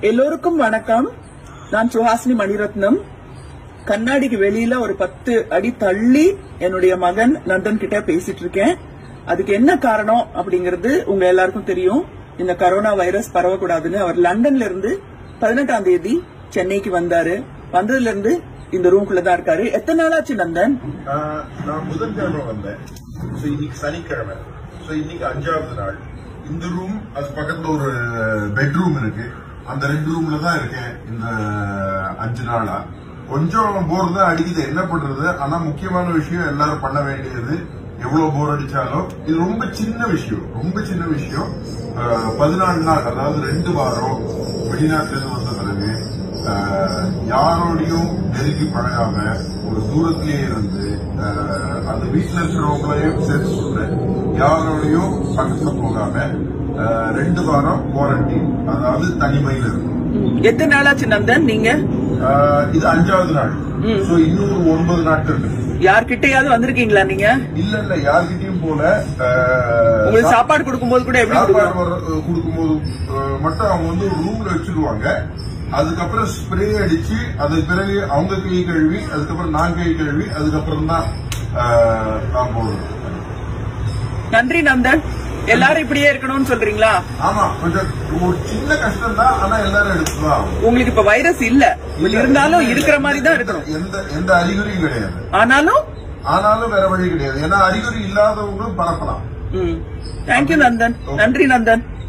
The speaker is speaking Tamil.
எல்லோருக்கும் வணக்கம் நான் சுஹாசினி மணிரத்னம் கண்ணாடிக்கு வெளியில ஒரு பத்து அடி தள்ளி என்னுடைய மகன் நந்தன் கிட்ட பேசிட்டு இருக்கேன் அதுக்கு என்ன காரணம் அப்படிங்கறது உங்க எல்லாருக்கும் தெரியும் இந்த கரோனா வைரஸ் பரவக்கூடாதுன்னு அவர் லண்டன்ல இருந்து பதினெட்டாம் தேதி சென்னைக்கு வந்தாரு வந்ததுல இருந்து இந்த ரூம்குள்ள தான் இருக்காரு எத்தனை நாளாச்சு நந்தன் ஆஹ் நான் புதன்கிழமை வந்தேன் ஸோ இன்னைக்கு சனிக்கிழமை ஸோ இன்னைக்கு அஞ்சாவது நாள் இந்த ரூம் அது பக்கத்துல ஒரு பெட்ரூம் இருக்கு அந்த ரெண்டு ரூம்ல தான் இருக்கேன் இந்த அஞ்சு நாளா கொஞ்சம் போர் தான் அடிக்குது என்ன பண்றது ஆனா முக்கியமான விஷயம் எல்லாரும் பண்ண வேண்டியது எவ்வளவு போர் அடிச்சாலும் இது ரொம்ப சின்ன விஷயம் ரொம்ப சின்ன விஷயம் ஆஹ் பதினாலு நாள் அதாவது ரெண்டு வாரம் வெளிநாட்டுல இருந்து வந்த பிறகு ஆஹ் யாரோடையும் நெருங்கி பழகாம ஒரு தூரத்திலேயே இருந்து ஆஹ் அந்த வீட்டுல இருக்கிறவங்களையும் சேர்த்து சொல்றேன் யாரோடையும் பக்கத்துல போகாம ஆஹ் ரெண்டு வாரம் குவாரண்டைன் அதாவது தனிமையில இருக்கும் எத்தனை நாளாச்சு நந்தன் நீங்க ஆஹ் இது அஞ்சாவது நாள் சோ இன்னும் ஒரு ஒன்பது நாட்கள் இருக்கு யார்கிட்டயாவது வந்திருக்கீங்களா நீங்க இல்ல இல்ல யார்கிட்டயும் போல ஆஹ் உங்களுக்கு சாப்பாடு கொடுக்கும்போது கூட எப்படி சாப்பாடு கொடுக்கணும்? வர- கொடுக்கும்போது அஹ், மட்டும் அவங்க வந்து ஒரு ரூம்ல வச்சிருவாங்க அதுக்கப்புறம் ஸ்ப்ரே அடிச்சு அதுக்கு பிறகு அவங்க கை கழுவி அதுக்கப்புறம் நான் கை கழுவி அதுக்கப்புறம் தான் அஹ், நான் போடுவேன் நன்றி நந்தன் எல்லாரும் இப்படியே இருக்கணும்னு சொல்றீங்களா ஆமா கொஞ்சம் ஒரு சின்ன கஷ்டம் தான் ஆனா எல்லாரும் எடுத்துதான் ஆகணும். உங்களுக்கு இப்ப வைரஸ் இல்ல இருந்தாலும் இருக்கிற மாதிரி தான் இருக்கணும் எந்த எந்த அறிகுறியும் கிடையாது ஆனாலும் ஆனாலும் வேற வழி கிடையாது ஏன்னா அறிகுறி இல்லாதவங்களும் பரப்பலாம் தேங்க்யூ நந்தன் நன்றி நந்தன்